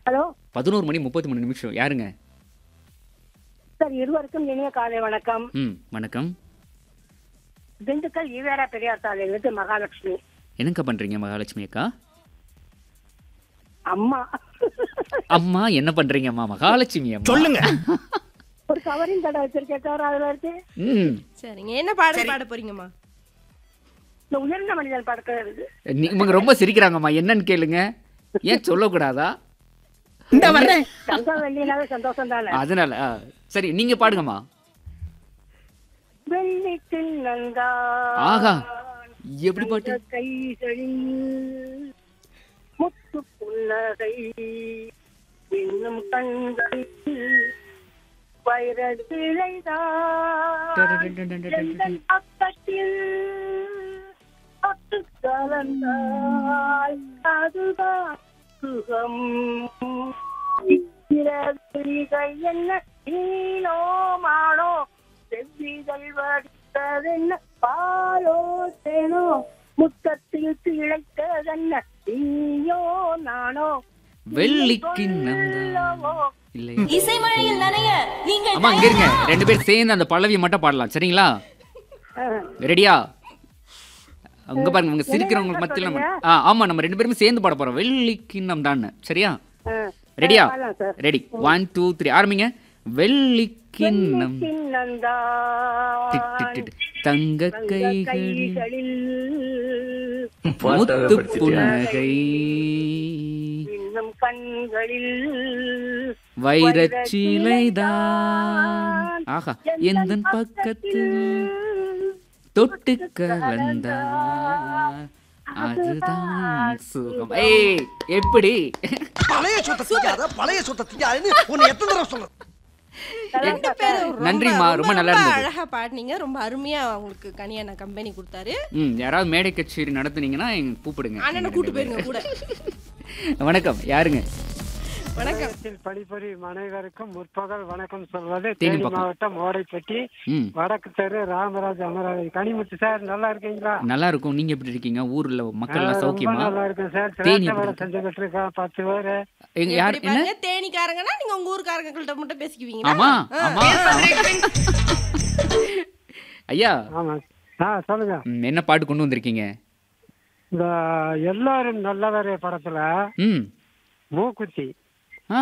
Hello பதினோரு மணி முப்பத்தி மூணு நிமிஷம் யாருங்க சார் இருவருக்கும் இனிய காலை வணக்கம் ம் வணக்கம் திண்டுக்கல் ஈவேரா பெரியார் சாலையிலிருந்து மகாலட்சுமி என்னக்கா பண்றீங்க மகாலட்சுமி அக்கா அம்மா அம்மா என்ன பண்றீங்கம்மா மகாலட்சுமி அம்மா சொல்லுங்க ஒரு கவரிங் கடை வச்சிருக்கேன் சார் அதுல இருக்கு ம் சரிங்க என்ன பாடல் பாட போறீங்கம்மா இந்த உயர்ந்த மனிதன் படத்துல இருக்கு நீ- இவங்க ரொம்ப சிரிக்கிறாங்கம்மா என்னன்னு கேளுங்க ஏன் சொல்லக்கூடாதா இந்த வர்றேன் தங்கம் வெள்ளினாவே சந்தோஷம் தானே அதனால ஆ, சரி நீங்க பாடுங்கம்மா வெள்ளி நந்தா ஆகா எப்படி பாட்டு கைகளில் முத்து புன்னகை இன்னும் கண்களில் வைரத்திழைதான் பக்கத்தில் தொட்டு கலந்தாய் அதுதான் சுகம் சிறகுகள் என்ன நீனோ மானோ செவ்விகள் வடித்ததென்ன பாலோ தேனோ முத்தத்தில் திளைத்ததென்ன நீயோ நானோ வெள்ளிக்கிண்ணம் சொல்லவோ இல்லை இசைமழையில் நனைய நீங்கள் அம்மா இங்க இருங்க ரெண்டு பேரும் சேர்ந்து அந்த பல்லவியை மட்டும் பாடலாம் சரிங்களா ரெடியா அங்க பாருங்க உங்க சிரிக்கிறவங்களுக்கு மத்தியில் நம்ம ஆ ஆமா நம்ம ரெண்டு பேருமே சேர்ந்து பாட போறோம் வெள்ளிக்கிண்ணம் தான் சரியா ரெடியா பாடலாம் sir. Ready one two three ஆரம்பிங்க வெள்ளிக்கிண்ணம் கிண்ணந்தான் டிட் டிட் டிட். தங்க கைகளில் கைகளில் முத்து புன்னகை இன்னும் கண்களில் வைரச்சிலைதான் ஆஹா எந்த பக்கத்தில் தொட்டு கலந்தார் அதுதான் சுகம் ஏய் எப்படி பழைய சொத்தை திங்காத பழைய சொத்தை திங்காதுன்னு உன்னை எத்தனை தடவை சொல்றது ரெண்டு பேரும் ரொம்ப- நன்றிம்மா, ரொம்ப நல்லா ரொம்ப இருந்தது. அழகா பாடினீங்க ரொம்ப அருமையா உங்களுக்கு கனியான கம்பெனி கொடுத்தாரு ம் யாராவது மேடை கச்சேரி நடத்துனீங்கன்னா எங்க கூப்பிடுங்க அண்ணனை கூட்டு போயிருங்க கூட வணக்கம் யாருங்க வணக்கம் தமிழகத்தில் பணிபுரியும் அனைவருக்கும் முற்பகல் வணக்கம் சொல்வது தேனி தேனி பக்கம். மாவட்டம் ஓடைப்பட்டி ம் வடக்கு தெரு ராமராஜ் அமராவதி கனிமுத்து சார் நல்லா இருக்கீங்களா நல்லா இருக்கும் நீங்க எப்படி இருக்கீங்க ஊர்ல மக்கள் எல்லாம் ரொம்ப சௌக்கியமா நல்லா இருக்கேன் சார் தேனி திராட்சை எப்படி வேலை இருக்கு? செஞ்சுக்கிட்டு இருக்கேன் பத்து பேரு எங்க யார் எப்படி என்ன பாருங்க, தேனிக்காரங்கன்னா நீங்க உங்க ஊருக்காரங்கள்ட்ட மட்டும் பேசிக்குவீங்களா ஆமா ஆமா ஐயா ஆமா ஆ சொல்லுங்க ம், என்ன பாட்டு கொண்டு வந்திருக்கீங்க இந்த எல்லாரும் நல்லவரே படத்துல ம் மூக்குத்தி ஆ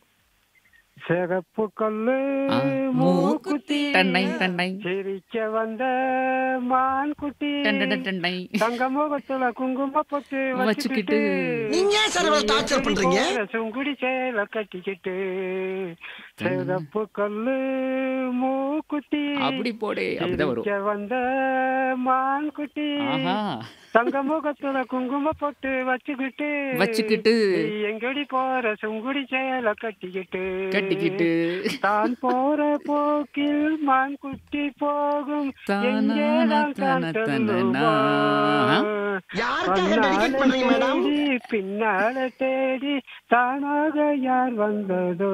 சிகப்பு கல்லு ஆ, மூக்குத்தி டண்டை டண்டை சிரிக்க வந்த மான் குட்டி டண்டட டண்டை தங்க முகத்துல குங்கும பொட்டு வச்சுக்கிட்டு. வச்சுக்கிட்டு நீங்க ஏன் சார் இவ்வளவு டார்ச்சர் பண்றீங்க சுங்குடி சேல கட்டிக்கிட்டு சிகப்பு கல்லு மூக்குத்தி அப்படி போடே அப்படிதான் வரும் சிரிக்க வந்த மான் குட்டி ஆஹா தங்க முகத்துல குங்கும பொட்டு வச்சுக்கிட்டு வச்சுக்கிட்டு நீ எங்கடி போற சுங்குடி சேல கட்டிக்கிட்டு கட்டிக்கிட்டு தான் போற போக்கில் மான் குட்டி போகும் எங்கேதான் தான தான் தான செல்லுமா? யாருக்காக டெடிகேட் பண்றீங்க மேடம் தேடி, பின்னால தேடி தானாக யார் வந்ததோ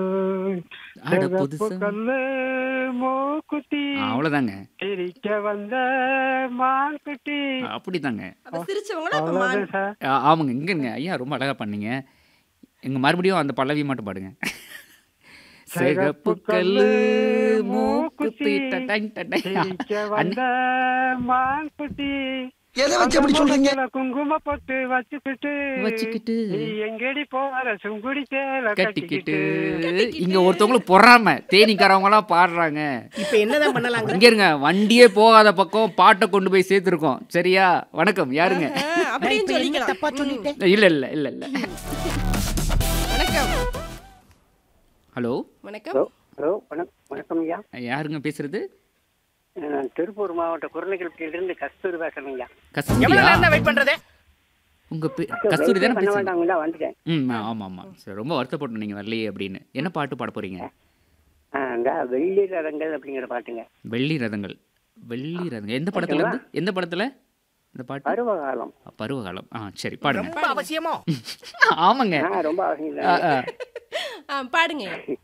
அட சிகப்பு புதுசா. கல்லு மூக்குத்தி அவ்வளவுதாங்க சிரிக்க வந்த மான் குட்டி அப்படிதாங்க அப்ப சிரிச்சவங்கள இப்ப மான் அவ்வளவுதான் சார் ஆ, ஆமாங்க இங்கங்க ஐயா ரொம்ப அழகா பண்ணீங்க எங்க மறுபடியும் அந்த பல்லவி மட்டும் பாடுங்க சிகப்பு கல்லு மூக்குத்தி டடை டடை சிரிக்க வந்த மான் குட்டி எதை வச்சு அப்படி சொல்றீங்க முகத்துல குங்கும பொட்டு வச்சுக்கிட்டு வச்சுக்கிட்டு நீ எங்கடி போற சுங்குடி சேல கட்டிக்கிட்டு கட்டிக்கிட்டு இங்க ஒருத்தவங்களும் பொறாம தேனிக்காரவங்க எல்லாம் பாடுறாங்க இப்ப என்னதான் பண்ணலாங்க இங்க இருங்க வண்டியே போகாத பக்கம் பாட்டை கொண்டு போய் சேர்த்துருக்கோம் சரியா வணக்கம் யாருங்க ஆ, அப்படின்னு இப்ப என்ன சொல்லிக்கலாம் தப்பா சொல்லிட்டேன் இல்ல இல்ல இல்ல இல்ல வணக்கம் ஹலோ வணக்கம் ஹலோ வணக்கம் வணக்கம் ஐயா யாருங்க பேசுறது நான் திருப்பூர் மாவட்ட குரநகல்பட்டியிலிருந்து கஸ்தூரி பேசுறேங்க ஐயா எவ்வளவு கஸ்தூரியா நேரம் தான் வெயிட் பண்றது உங்க பே- கஸ்தூரி தானே பண்ண பேசுறீங்க வேண்டாங்களா வந்துட்டேன் ம் ஆமா ஆமா சரி ரொம்ப வருத்தப்பட்டோம் நீங்க வரலையே அப்படின்னு என்ன பாட்டு பாட போறீங்க ஆ, இந்த வெள்ளி ரதங்கள் அப்படிங்கிற பாட்டுங்க வெள்ளி ரதங்கள் வெள்ளி ரதங்கள் எந்த படத்துல இருந்து எந்த படத்துல இந்த பாட்டு பருவகாலம் பருவகாலம் ஆ சரி பாடுங்க ரொம்ப அவசியமோ ஆமாங்க ஆ ரொம்ப அவசியம் ஆ, இல்லை. ஆ. ஆ, பாடுங்க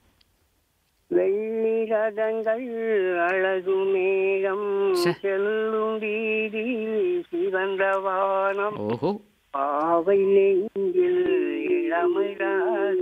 வெள்ளி ரதங்கள் அழகு மேகம் ச்சே. செல்லும் வீதி சிவந்த வானம் ஓஹோ பாவை நெஞ்சில் இளமிழாது